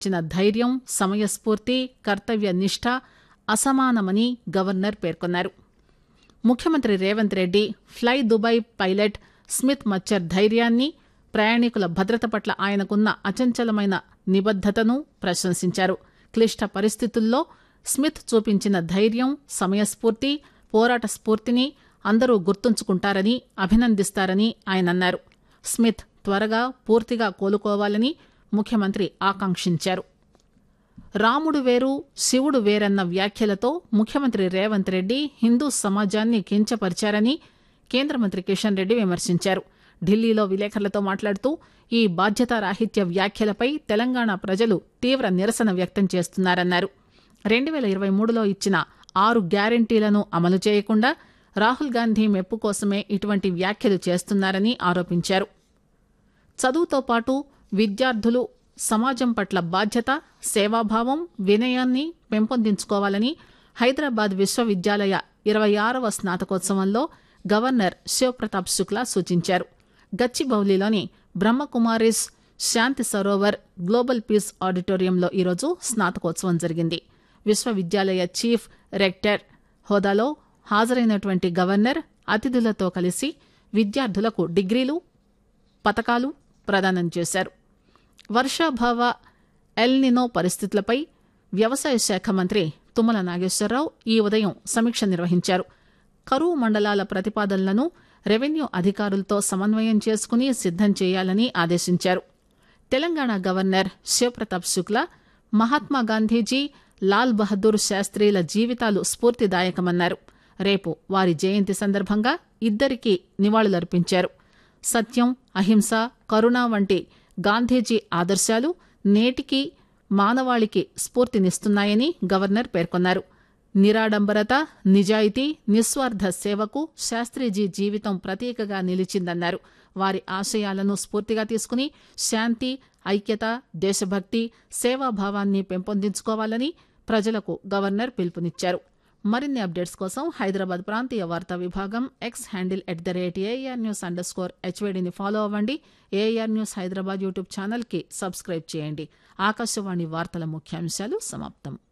ఇచ్చిన ధైర్యం సమయస్ఫూర్తి కర్తవ్య నిష్ట అసమానమని గవర్నర్ పేర్కొన్నారు ముఖ్యమంత్రి Revanth Reddy fly Dubai pilot Smith మచ్చర్ ధైర్యాన్ని ప్రయాణికుల భద్రత పట్ల ఆయనకున్న అచంచలమైన నిబద్దతను ప్రశంసించారు క్లిష్ట పరిస్థితుల్లో స్మిత్ చూపించిన ధైర్యం సమయస్ఫూర్తి పోరాట స్ఫూర్తిని అందరూ గుర్తుంచుకుంటారని అభినందిస్తారని ఆయన అన్నారు స్మిత్ త్వరగా పూర్తిగా కోలుకోవాలని ముఖ్యమంత్రి ఆకాంక్షించారు రాముడు వేరు శివుడు వేరన్న వ్యాఖ్యలతో ముఖ్యమంత్రి రేవంత్ రెడ్డి హిందూ సమాజాన్ని కించపరిచారని కేంద్ర మంత్రి కిషన్ రెడ్డి విమర్శించారు ఢిల్లీలో విలేకరులతో మాట్లాడుతూ ఈ బాధ్యతారాహిత్య వ్యాఖ్యలపై తెలంగాణ ప్రజలు తీవ్ర నిరసన వ్యక్తం చేస్తున్నారన్నారు రెండు వేల ఇరవై మూడులో ఇచ్చిన ఆరు గ్యారంటీలను అమలు చేయకుండా రాహుల్ గాంధీ మెప్పు కోసమే ఇటువంటి వ్యాఖ్యలు చేస్తున్నారని ఆరోపించారు చదువుతో పాటు విద్యార్థులు సమాజం పట్ల బాధ్యత సేవాభావం వినయాన్ని పెంపొందించుకోవాలని హైదరాబాద్ విశ్వవిద్యాలయ ఇరవై ఆరవ స్నాతకోత్సవంలో గవర్నర్ శివప్రతాప్ శుక్లా సూచించారు గచ్చిబౌలిలోని బ్రహ్మకుమారిస్ శాంతి సరోవర్ గ్లోబల్ పీస్ ఆడిటోరియంలో ఈరోజు స్నాతకోత్సవం జరిగింది విశ్వవిద్యాలయ చీఫ్ రెక్టర్ హోదాలో హాజరైనటువంటి గవర్నర్ అతిథులతో కలిసి విద్యార్థులకు డిగ్రీలు పతకాలు ప్రదానం చేశారు వర్షాభావ ఎల్నినో పరిస్థితులపై వ్యవసాయ శాఖ మంత్రి తుమ్మల నాగేశ్వరరావు ఈ ఉదయం సమీక్ష నిర్వహించారు కరువు మండలాల ప్రతిపాదనలను రెవెన్యూ అధికారులతో సమన్వయం చేసుకుని సిద్దం చేయాలని ఆదేశించారు తెలంగాణ గవర్నర్ శివప్రతాప్ శుక్లా మహాత్మా గాంధీజీ లాల్ బహదూర్ శాస్త్రీల జీవితాలు స్ఫూర్తిదాయకమన్నారు రేపు వారి జయంతి సందర్భంగా ఇద్దరికీ నివాళులర్పించారు సత్యం అహింస కరుణ వంటి గాంధీజీ ఆదర్శాలు నేటికి మానవాళికి స్ఫూర్తినిస్తున్నాయని గవర్నర్ పేర్కొన్నారు నిరాడంబరత నిజాయితీ నిస్వార్థ సేవకు శాస్త్రీజీ జీవితం ప్రతీకగా నిలిచిందన్నారు వారి ఆశయాలను స్ఫూర్తిగా తీసుకుని శాంతి ఐక్యత దేశభక్తి సేవాభావాన్ని పెంపొందించుకోవాలని ప్రజలకు గవర్నర్ పిలుపునిచ్చారు మరిన్ని అప్డేట్స్ కోసం హైదరాబాద్ ప్రాంతీయ వార్తా విభాగం X handle at the rate AR news underscore హెచ్వేడిని ఫాలో అవ్వండి ఏఆర్ న్యూస్ హైదరాబాద్ యూట్యూబ్ ఛానల్కి సబ్స్క్రైబ్ చేయండి ఆకాశవాణి వార్తల ముఖ్యాంశాలు సమాప్తం